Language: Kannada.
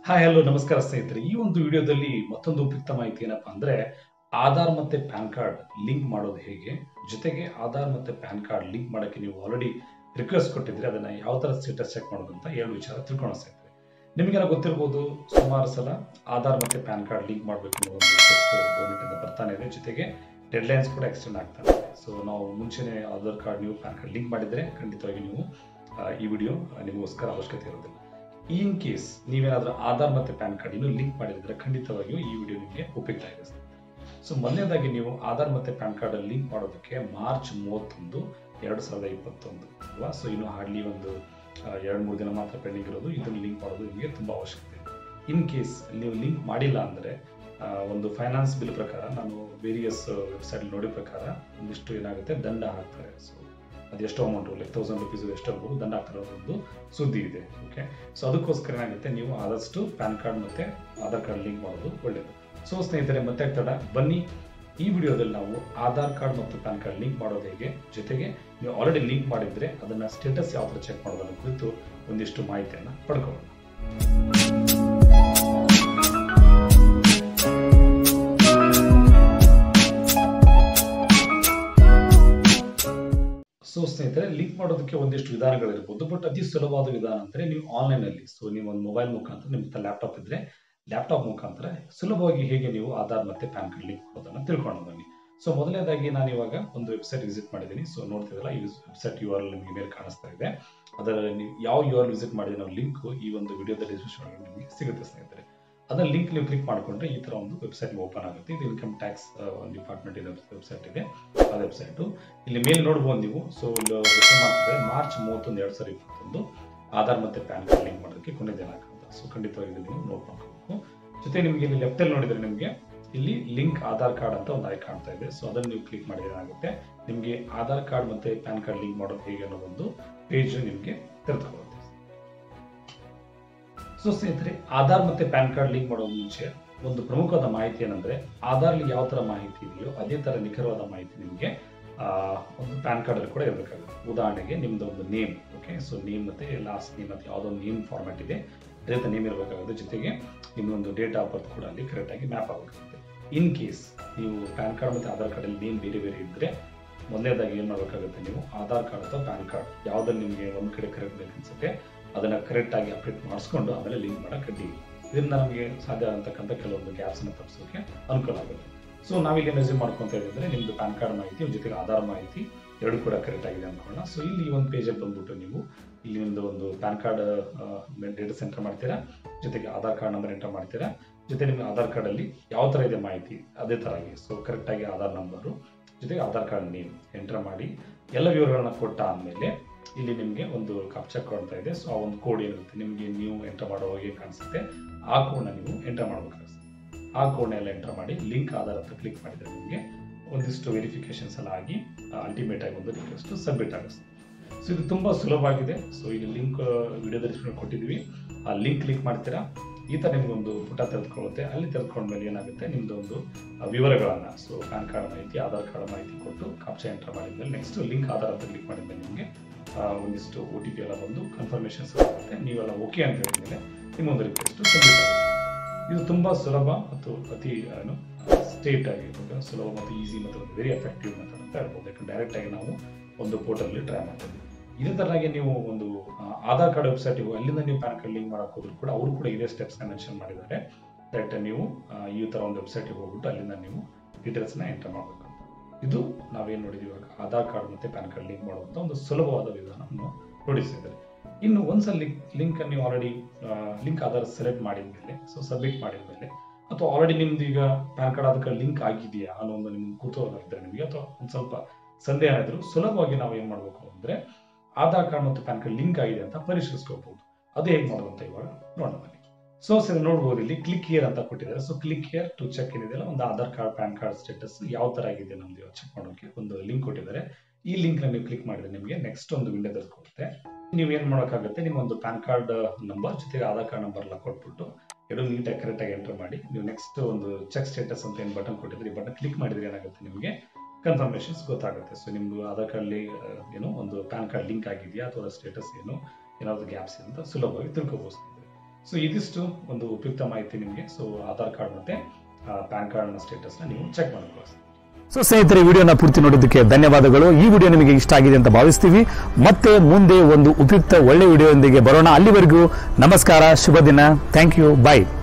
ಹಾಯ್ ಹಲೋ ನಮಸ್ಕಾರ ಸ್ನೇಹಿತರೆ ಈ ಒಂದು ವಿಡಿಯೋದಲ್ಲಿ ಮತ್ತೊಂದು ಉಪಯುಕ್ತ ಮಾಹಿತಿ ಏನಪ್ಪಾ ಅಂದ್ರೆ ಆಧಾರ್ ಮತ್ತೆ ಪ್ಯಾನ್ ಕಾರ್ಡ್ ಲಿಂಕ್ ಮಾಡೋದು ಹೇಗೆ ಜೊತೆಗೆ ಆಧಾರ್ ಮತ್ತೆ ಪ್ಯಾನ್ ಕಾರ್ಡ್ ಲಿಂಕ್ ಮಾಡೋಕ್ಕೆ ನೀವು ಆಲ್ರೆಡಿ ರಿಕ್ವೆಸ್ಟ್ ಕೊಟ್ಟಿದ್ರೆ ಅದನ್ನ ಯಾವ ತರ ಸ್ಟೇಟಸ್ ಚೆಕ್ ಮಾಡೋದು ಅಂತ ಎರಡು ವಿಚಾರ ತಿಳ್ಕೊಳ್ಳೋ ಸ್ನೇಹಿತರೆ ನಿಮಗೆಲ್ಲ ಗೊತ್ತಿರ್ಬೋದು ಸುಮಾರು ಸಲ ಆಧಾರ್ ಮತ್ತೆ ಪ್ಯಾನ್ ಕಾರ್ಡ್ ಲಿಂಕ್ ಮಾಡಬೇಕು ಅನ್ನೋ ಒಂದು ರಿಕ್ವೆಸ್ಟ್ ಗೌರ್ಮೆಂಟ್ ಇಂದ ಬರ್ತಾನೆ ಇದೆ ಜೊತೆಗೆ ಡೆಡ್ಲೈನ್ಸ್ ಕೂಡ ಎಕ್ಸ್ಟೆಂಡ್ ಆಗ್ತಾ ಇದೆ ಸೊ ನಾವು ಮುಂಚೆನೆ ಆಧಾರ್ ಕಾರ್ಡ್ ನೀವು ಪ್ಯಾನ್ ಕಾರ್ಡ್ ಲಿಂಕ್ ಮಾಡಿದ್ರೆ ಖಂಡಿತವಾಗಿ ನೀವು ಆ, ಈ ವಿಡಿಯೋ ನಿಮಗೋಸ್ಕರ ಅವಶ್ಯಕತೆ ಇರೋದಿಲ್ಲ ಇನ್ ಕೇಸ್ ನೀವೇನಾದ್ರೂ ಆಧಾರ್ ಮತ್ತೆ ಪ್ಯಾನ್ ಕಾರ್ಡ್ ಇನ್ನೂ ಲಿಂಕ್ ಮಾಡಿದ್ರೆ ಖಂಡಿತವಾಗಿಯೂ ಈ ವಿಡಿಯೋ ನಿಮಗೆ ಉಪಯುಕ್ತ ಆಗಿದೆ ಸೊ ಮೊದಲನೇದಾಗಿ ನೀವು ಆಧಾರ್ ಮತ್ತೆ ಪ್ಯಾನ್ ಕಾರ್ಡ್ ಅಲ್ಲಿ ಲಿಂಕ್ ಮಾಡೋದಕ್ಕೆ ಮಾರ್ಚ್ ಮೂವತ್ತೊಂದು ಎರಡು ಸಾವಿರದ ಇಪ್ಪತ್ತೊಂದು ಅಲ್ವಾ ಸೊ ಇನ್ನು ಹಾರ್ಡ್ಲಿ ಒಂದು ಆ, ಎರಡು ಮೂರು ದಿನ ಮಾತ್ರ ಪೆಂಡಿಂಗ್ ಇರೋದು ಇದನ್ನು ಲಿಂಕ್ ಮಾಡೋದು ನಿಮಗೆ ತುಂಬಾ ಅವಶ್ಯಕತೆ ಇದೆ ಇನ್ ಕೇಸ್ ನೀವು ಲಿಂಕ್ ಮಾಡಿಲ್ಲ ಅಂದ್ರೆ ಆ, ಒಂದು ಫೈನಾನ್ಸ್ ಬಿಲ್ ಪ್ರಕಾರ ನಾನು ವೇರಿಯಸ್ ವೆಬ್ಸೈಟ್ ನೋಡಿದ ಪ್ರಕಾರ ಒಂದಿಷ್ಟು ಏನಾಗುತ್ತೆ ದಂಡ ಹಾಕ್ತಾರೆ ಸೊ ಅದು ಎಷ್ಟು ಅಮೌಂಟ್ ಲೈಕ್ ತೌಸಂಡ್ ರುಪೀಸ್ ಎಷ್ಟು ಆಗ್ಬೋದು ದಂಡ ಹಾಕ್ತಾರೆ ಒಂದು ಸುದ್ದಿ ಇದೆ ಓಕೆ ಸೊ ಅದಕ್ಕೋಸ್ಕರ ಏನಾಗುತ್ತೆ ನೀವು ಆದಷ್ಟು ಪ್ಯಾನ್ ಕಾರ್ಡ್ ಮತ್ತೆ ಆಧಾರ್ ಕಾರ್ಡ್ ಲಿಂಕ್ ಮಾಡೋದು ಒಳ್ಳೆಯದು ಸೊ ಸ್ನೇಹಿತರೆ ಮತ್ತೆ ತಡ ಬನ್ನಿ ಈ ವಿಡಿಯೋದಲ್ಲಿ ನಾವು ಆಧಾರ್ ಕಾರ್ಡ್ ಮತ್ತು ಪ್ಯಾನ್ ಕಾರ್ಡ್ ಲಿಂಕ್ ಮಾಡೋದು ಹೇಗೆ ಜೊತೆಗೆ ನೀವು ಆಲ್ರೆಡಿ ಲಿಂಕ್ ಮಾಡಿದ್ರೆ ಅದನ್ನ ಸ್ಟೇಟಸ್ ಯಾವ ಥರ ಚೆಕ್ ಮಾಡೋದನ್ನ ಕುರಿತು ಒಂದಿಷ್ಟು ಮಾಹಿತಿಯನ್ನು ಪಡ್ಕೊಳ್ಳೋಣ ಸೊ ಸ್ನೇಹಿತರೆ ಲಿಂಕ್ ಮಾಡೋದಕ್ಕೆ ಒಂದಿಷ್ಟು ವಿಧಾನಗಳಿರ್ಬೋದು ಬಟ್ ಅತಿ ಸುಲಭವಾದ ವಿಧಾನ ಅಂದ್ರೆ ನೀವು ಆನ್ಲೈನ್ ಅಲ್ಲಿ ಸೊ ನೀವು ಒಂದು ಮೊಬೈಲ್ ಮುಖಾಂತರ ನಿಮ್ಮ ಲ್ಯಾಪ್ಟಾಪ್ ಇದ್ರೆ ಲ್ಯಾಪ್ಟಾಪ್ ಮುಖಾಂತರ ಸುಲಭವಾಗಿ ಹೇಗೆ ನೀವು ಆಧಾರ್ ಮತ್ತೆ ಪ್ಯಾನ್ ಕಾರ್ಡ್ ಲಿಂಕ್ ಮಾಡೋದನ್ನ ತಿಳ್ಕೊಂಡು ಬನ್ನಿ ಸೊ ಮೊದಲನೇದಾಗಿ ನಾನು ಇವಾಗ ಒಂದು ವೆಬ್ಸೈಟ್ ವಿಸಿಟ್ ಮಾಡಿದ್ದೀನಿ ಸೊ ನೋಡ್ತಿದ್ರಲ್ಲ ಈ ವೆಬ್ಸೈಟ್ ಯು ಆರ್ ನಿಮಗೆ ಮೇಲೆ ಕಾಣಿಸ್ತಾ ಇದೆ ಅದರ ನೀವು ಯಾವ ಯು ಆರ್ ವಿಸಿಟ್ ಮಾಡಿದ್ರೆ ನಾವು ಲಿಂಕ್ ಈ ಒಂದು ವಿಡಿಯೋದ ಡಿಸ್ಕ್ರಿಪ್ಷನ್ ನಿಮಗೆ ಸಿಗುತ್ತೆ ಸ್ನೇಹಿತರೆ ಅದನ್ನ ಲಿಂಕ್ ನೀವು ಕ್ಲಿಕ್ ಮಾಡಿಕೊಂಡ್ರೆ ಈ ತರ ಒಂದು ವೆಬ್ಸೈಟ್ ಓಪನ್ ಆಗುತ್ತೆ ಇದು ಇನ್ಕಮ್ ಟ್ಯಾಕ್ಸ್ ಡಿಪಾರ್ಟ್ಮೆಂಟ್ ವೆಬ್ಸೈಟ್ ಇದೆ ಆ ವೆಬ್ಸೈಟ್ ಇಲ್ಲಿ ಮೇಲೆ ನೋಡ್ಬೋದು ನೀವು ಸೊ ಇಲ್ಲಿ ವೆಬ್ಸೈಟ್ ಮಾಡ್ತಿದ್ರೆ ಮಾರ್ಚ್ ಮೂವತ್ತೊಂದು ಎರಡ್ ಸಾವಿರದ ಇಪ್ಪತ್ತೊಂದು ಆಧಾರ್ ಮತ್ತೆ ಪ್ಯಾನ್ ಕಾರ್ಡ್ ಲಿಂಕ್ ಮಾಡೋದಕ್ಕೆ ಕೊನೆ ದಿನಾಂಕ ಅಂತ ಸೊ ಖಂಡಿತವಾಗಿ ಇದನ್ನ ನೀವು ನೋಟ್ ಮಾಡ್ಕೋಬೇಕು ಜೊತೆ ನಿಮಗೆ ಇಲ್ಲಿ ಲೆಫ್ಟ್ ಅಲ್ಲಿ ನೋಡಿದ್ರೆ ನಿಮಗೆ ಇಲ್ಲಿ ಲಿಂಕ್ ಆಧಾರ್ ಕಾರ್ಡ್ ಅಂತ ಒಂದು ಆಯ್ಕೆ ಕಾಣ್ತಾ ಇದೆ ಸೊ ಅದನ್ನು ನೀವು ಕ್ಲಿಕ್ ಮಾಡಿದ್ರೆ ಏನಾಗುತ್ತೆ ನಿಮಗೆ ಆಧಾರ್ ಕಾರ್ಡ್ ಮತ್ತೆ ಪ್ಯಾನ್ ಕಾರ್ಡ್ ಲಿಂಕ್ ಮಾಡೋದು ಹೇಗೆ ಅನ್ನೋದೊಂದು ಪೇಜ್ ನಿಮಗೆ ತೆರೆದುಕೊಳ್ಳುತ್ತೆ ಸೊ ಸ್ನೇಹಿತರೆ ಆಧಾರ್ ಮತ್ತೆ ಪ್ಯಾನ್ ಕಾರ್ಡ್ ಲಿಂಕ್ ಮಾಡೋ ಮುಂಚೆ ಒಂದು ಪ್ರಮುಖವಾದ ಮಾಹಿತಿ ಏನಂದ್ರೆ ಆಧಾರ್ಲಿ ಯಾವ ತರ ಮಾಹಿತಿ ಇದೆಯೋ ಅದೇ ತರ ನಿಖರವಾದ ಮಾಹಿತಿ ನಿಮಗೆ ಆ, ಒಂದು ಪ್ಯಾನ್ ಕಾರ್ಡ್ ಅಲ್ಲಿ ಕೂಡ ಇರಬೇಕಾಗುತ್ತೆ ಉದಾಹರಣೆಗೆ ನಿಮ್ದು ಒಂದು ನೇಮ್ ಓಕೆ ಸೊ ನೇಮ್ ಮತ್ತೆ ಲಾಸ್ಟ್ ನೇಮ್ ಮತ್ತೆ ಯಾವುದೋ ಒಂದು ನೇಮ್ ಫಾರ್ಮ್ಯಾಟ್ ಇದೆ ಅದೇ ತರ ನೇಮ್ ಇರಬೇಕಾಗುತ್ತೆ ಜೊತೆಗೆ ನಿಮ್ಮೊಂದು ಡೇಟ್ ಆಫ್ ಬರ್ತ್ ಕೂಡ ಅಲ್ಲಿ ಕರೆಕ್ಟ್ ಆಗಿ ಮ್ಯಾಪ್ ಆಗಬೇಕಾಗುತ್ತೆ ಇನ್ ಕೇಸ್ ನೀವು ಪ್ಯಾನ್ ಕಾರ್ಡ್ ಮತ್ತೆ ಆಧಾರ್ ಕಾರ್ಡ್ ಅಲ್ಲಿ ನೇಮ್ ಬೇರೆ ಬೇರೆ ಇದ್ರೆ ಮೊದಲನೇದಾಗಿ ಏನ್ ಮಾಡಬೇಕಾಗುತ್ತೆ ನೀವು ಆಧಾರ್ ಕಾರ್ಡ್ ಅಥವಾ ಪ್ಯಾನ್ ಕಾರ್ಡ್ ಯಾವ್ದಲ್ಲಿ ನಿಮಗೆ ಒಂದ್ ಕಡೆ ಕರೆಕ್ಟ್ ಬೇಕು ಅನ್ಸುತ್ತೆ ಅದನ್ನ ಕರೆಕ್ಟ್ ಆಗಿ ಅಪ್ಡೇಟ್ ಮಾಡಿಸ್ಕೊಂಡು ಆಮೇಲೆ ಲಿಂಕ್ ಮಾಡಕ್ ರೆಡಿ ಇದರಿಂದ ನಮಗೆ ಸಾಧ್ಯ ಆಗತಕ್ಕಂಥ ಕೆಲವೊಂದು ಗ್ಯಾಪ್ಸ್ ಅನ್ನ ತಪ್ಪಿಸೋಕೆ ಅನುಕೂಲ ಆಗುತ್ತೆ ಸೊ ನಾವಿಲ್ಲಿ ರೆಸ್ಯೂಮ್ ಮಾಡ್ಕೊಂತ ಇದ್ರೆ ನಿಮ್ದು ಪ್ಯಾನ್ ಕಾರ್ಡ್ ಮಾಹಿತಿ ಜೊತೆಗೆ ಆಧಾರ್ ಮಾಹಿತಿ ಎರಡು ಕೂಡ ಕರೆಕ್ಟ್ ಆಗಿದೆ ಅನ್ಕೊಳ್ಳೋಣ ಸೊ ಇಲ್ಲಿ ಈ ಒಂದು ಪೇಜಲ್ಲಿ ಬಂದ್ಬಿಟ್ಟು ನೀವು ಇಲ್ಲಿ ನಿಮ್ದು ಒಂದು ಪ್ಯಾನ್ ಕಾರ್ಡ್ ಡೇಟಾ ಎಂಟರ್ ಮಾಡ್ತೀರಾ ಜೊತೆಗೆ ಆಧಾರ್ ಕಾರ್ಡ್ ನಂಬರ್ ಎಂಟರ್ ಮಾಡ್ತೀರಾ ಜೊತೆ ನಿಮ್ಮ ಆಧಾರ್ ಕಾರ್ಡ್ ಅಲ್ಲಿ ಯಾವ ತರ ಇದೆ ಮಾಹಿತಿ ಅದೇ ತರ ಆಗಿ ಸೊ ಕರೆಕ್ಟ್ ಆಗಿ ಆಧಾರ್ ನಂಬರು ಜೊತೆಗೆ ಆಧಾರ್ ಕಾರ್ಡ್ ನೇಮ್ ಎಂಟರ್ ಮಾಡಿ ಎಲ್ಲ ವಿವರಗಳನ್ನ ಕೊಟ್ಟ ಆದ್ಮೇಲೆ ಇಲ್ಲಿ ನಿಮಗೆ ಒಂದು ಕಪ್ಚಾ ಕೊಡ್ತಾ ಇದೆ ಸೊ ಆ ಒಂದು ಕೋಡ್ ಏನಿರುತ್ತೆ ನಿಮಗೆ ನೀವು ಎಂಟರ್ ಮಾಡುವಾಗ ಏನು ಕಾಣಿಸುತ್ತೆ ಆ ಕೋಡ್ನ ನೀವು ಎಂಟರ್ ಮಾಡಬೇಕಾಗುತ್ತೆ ಆ ಕೋಡ್ನ ಎಲ್ಲ ಎಂಟರ್ ಮಾಡಿ ಲಿಂಕ್ ಆಧಾರ್ ಅಂತ ಕ್ಲಿಕ್ ಮಾಡಿದ್ರೆ ನಿಮಗೆ ಒಂದಿಷ್ಟು ವೆರಿಫಿಕೇಶನ್ಸ್ ಎಲ್ಲ ಆಗಿ ಅಲ್ಟಿಮೇಟ್ ಆಗಿ ಒಂದು ರಿಕ್ವೆಸ್ಟ್ ಸಬ್ಮಿಟ್ ಆಗುತ್ತೆ ಸೊ ಇದು ತುಂಬಾ ಸುಲಭವಾಗಿದೆ ಸೊ ಇಲ್ಲಿ ಲಿಂಕ್ ವಿಡಿಯೋ ಡಿಸ್ಕ್ರಿಪ್ಷನ್ ಕೊಟ್ಟಿದ್ವಿ ಆ ಲಿಂಕ್ ಕ್ಲಿಕ್ ಮಾಡ್ತೀರಾ ಈ ತರ ನಿಮ್ಗೊಂದು ಪುಟ ತೆರೆದುಕೊಳ್ಳುತ್ತೆ ಅಲ್ಲಿ ತೆರೆದುಕೊಂಡ್ಮೇಲೆ ಏನಾಗುತ್ತೆ ನಿಮ್ದು ಒಂದು ಆ, ವಿವರಗಳನ್ನ ಸೊ ಪ್ಯಾನ್ ಕಾರ್ಡ್ ಮಾಹಿತಿ ಆಧಾರ್ ಕಾರ್ಡ್ ಮಾಹಿತಿ ಕೊಟ್ಟು ಕಾಪ್ಚಾ ಎಂಟರ್ ಮಾಡಿದ್ಮೇಲೆ ನೆಕ್ಸ್ಟ್ ಲಿಂಕ್ ಆಧಾರ್ ಅಂತ ಕ್ಲಿಕ್ ಮಾಡಿದ್ಮೇಲೆ ನಿಮಗೆ ಆ, ಒಂದಿಷ್ಟು ಒ ಟಿ ಪಿ ಎಲ್ಲ ಬಂದು ಕನ್ಫರ್ಮೇಷನ್ಸ್ ಆಗುತ್ತೆ ನೀವೆಲ್ಲ ಓಕೆ ಅಂತ ಹೇಳಿದ್ಮೇಲೆ ನಿಮ್ಮೊಂದು ರಿಕ್ವೆಸ್ಟ್ ಸಬ್ಮಿಟ್ ಆಗುತ್ತೆ ಇದು ತುಂಬಾ ಸುಲಭ ಮತ್ತು ಅತಿ ಏನು ಸ್ಟೇಟ್ ಆಗಿ ಇವಾಗ ಸುಲಭ ಮತ್ತು ಈಸಿ ಮತ್ತು ವೆರಿ ಎಫೆಕ್ಟಿವ್ ಮೆಥಡ್ ಅಂತ ಹೇಳ್ಬೋದು ಯಾಕಂದ್ರೆ ಡೈರೆಕ್ಟ್ ಆಗಿ ನಾವು ಒಂದು ಪೋರ್ಟಲ್ ಟ್ರೈ ಮಾಡ್ತೀವಿ ಇದೇ ತರನಾಗಿ ನೀವು ಒಂದು ಆ, ಆಧಾರ್ ಕಾರ್ಡ್ ವೆಬ್ಸೈಟ್ ಅಲ್ಲಿಂದ ನೀವು ಪ್ಯಾನ್ ಕಾರ್ಡ್ ಲಿಂಕ್ ಮಾಡಕ್ ಹೋದ್ರು ಕೂಡ ಅವರು ಕೂಡ ಇದೇ ಸ್ಟೆಪ್ಸ್ ಮೆನ್ಷನ್ ಮಾಡಿದ್ದಾರೆ ಡೈರೆಕ್ಟ್ ನೀವು ಆ, ಈ ತರ ಒಂದು ವೆಬ್ಸೈಟ್ಗೆ ಹೋಗ್ಬಿಟ್ಟು ಅಲ್ಲಿಂದ ನೀವು ಡೀಟೇಲ್ಸ್ ನ ಎಂಟರ್ ಮಾಡಬೇಕು ಇದು ನಾವೇನ್ ನೋಡಿದ್ವಿ ಇವಾಗ ಆಧಾರ್ ಕಾರ್ಡ್ ಮತ್ತೆ ಪ್ಯಾನ್ ಕಾರ್ಡ್ ಲಿಂಕ್ ಮಾಡುವಂತ ಒಂದು ಸುಲಭವಾದ ವಿಧಾನವನ್ನು ನೋಡಿಸಿದ್ದಾರೆ ಇನ್ನು ಒಂದ್ಸಲ ಲಿಂಕ್ ನೀವು ಆಲ್ರೆಡಿ ಲಿಂಕ್ ಆಧಾರ್ ಸೆಲೆಕ್ಟ್ ಮಾಡಿದ ಮೇಲೆ ಸೊ ಸಬ್ಮಿಟ್ ಮಾಡಿದ ಮೇಲೆ ಅಥವಾ ಆಲ್ರೆಡಿ ನಿಮ್ದು ಈಗ PAN card Aadhaar card link ಆಗಿದೆಯಾ ಅನ್ನೋ ಒಂದು ನಿಮ್ಗೆ ಕುತೂಹಲ ಇದ್ರೆ ನಿಮಗೆ ಅಥವಾ ಒಂದು ಸ್ವಲ್ಪ ಸಂದೇಹ ಇದ್ರು ಸುಲಭವಾಗಿ ನಾವು ಏನ್ ಮಾಡ್ಬೇಕು ಅಂದ್ರೆ ಆಧಾರ್ ಕಾರ್ಡ್ ಮತ್ತು ಪ್ಯಾನ್ ಕಾರ್ಡ್ ಲಿಂಕ್ ಆಗಿದೆ ಅಂತ ಪರಿಶೀಲಿಸ್ಕೋಬಹುದು ಅದು ಹೇಗೆ ಮಾಡೋದು ಅಂತ ಇವಾಗ ನೋಡೋಣ ಬನ್ನಿ ಸೊ ಸರ್ ನೋಡ್ಬೋದು ಇಲ್ಲಿ ಕ್ಲಿಕ್ ಹಿಯರ್ ಅಂತ ಕೊಟ್ಟಿದ್ದಾರೆ so click here to check ಏನಿದೆಯಲ್ಲ ಒಂದು Aadhaar card PAN card status ಯಾವ ತರ ಆಗಿದೆ ನಮ್ದು ಚೆಕ್ ಮಾಡೋಕೆ ಒಂದು ಲಿಂಕ್ ಕೊಟ್ಟಿದ್ದಾರೆ ಈ ಲಿಂಕ್ ನ ನೀವು ಕ್ಲಿಕ್ ಮಾಡಿದ್ರೆ ನಿಮಗೆ ನೆಕ್ಸ್ಟ್ ಒಂದು ವಿಂಡೋ ತೆರೆದುಕೊಡುತ್ತೆ ನೀವು ಏನ್ ಮಾಡೋಕ್ಕಾಗುತ್ತೆ ನಿಮ್ಮ ಒಂದು ಪ್ಯಾನ್ ಕಾರ್ಡ್ ನಂಬರ್ ಜೊತೆಗೆ ಆಧಾರ್ ಕಾರ್ಡ್ ನಂಬರ್ ಎಲ್ಲ ಕೊಟ್ಬಿಟ್ಟು ಎರಡು ನೀಟಾಗಿ ಕರೆಕ್ಟ್ ಆಗಿ ಎಂಟರ್ ಮಾಡಿ ನೀವು ನೆಕ್ಸ್ಟ್ ಒಂದು ಚೆಕ್ ಸ್ಟೇಟಸ್ ಅಂತ ಏನು ಬಟನ್ ಕೊಟ್ಟಿದ್ರೆ ಈ ಬಟನ್ ಕ್ಲಿಕ್ ಮಾಡಿದ್ರೆ ಏನಾಗುತ್ತೆ ನಿಮಗೆ ಕನ್ಫರ್ಮೇಶನ್ಸ್ ಗೊತ್ತಾಗುತ್ತೆ ಸೊ ನಿಮ್ದು ಆಧಾರ್ ಕಾರ್ಡ್ಲಿ ಏನು ಒಂದು ಪ್ಯಾನ್ ಕಾರ್ಡ್ ಲಿಂಕ್ ಆಗಿದೆಯಾ ಅಥವಾ ಸ್ಟೇಟಸ್ ಏನು ಏನಾದ್ರು ಗ್ಯಾಪ್ಸ್ ಅಂತ ಸುಲಭವಾಗಿ ತಿಳ್ಕೊಬೋದು ಸೊ ಇದಿಷ್ಟು ಒಂದು ಉಪಯುಕ್ತ ಮಾಹಿತಿ ನಿಮಗೆ ಸೊ ಆಧಾರ್ ಕಾರ್ಡ್ ಮತ್ತೆ ಪ್ಯಾನ್ ಕಾರ್ಡ್ನ ಸ್ಟೇಟಸ್ನ ನೀವು ಚೆಕ್ ಮಾಡಬಹುದು ಸೊ ಸ್ನೇಹಿತರೆ ವಿಡಿಯೋನ ಪೂರ್ತಿ ನೋಡೋದಕ್ಕೆ ಧನ್ಯವಾದಗಳು ಈ ವಿಡಿಯೋ ನಿಮಗೆ ಇಷ್ಟ ಆಗಿದೆ ಅಂತ ಭಾವಿಸ್ತೀವಿ ಮತ್ತೆ ಮುಂದೆ ಒಂದು ಉಪಯುಕ್ತ ಒಳ್ಳೆ ವಿಡಿಯೋದೊಂದಿಗೆ ಬರೋಣ ಅಲ್ಲಿವರೆಗೂ ನಮಸ್ಕಾರ ಶುಭ ದಿನ ಥ್ಯಾಂಕ್ ಯು ಬಾಯ್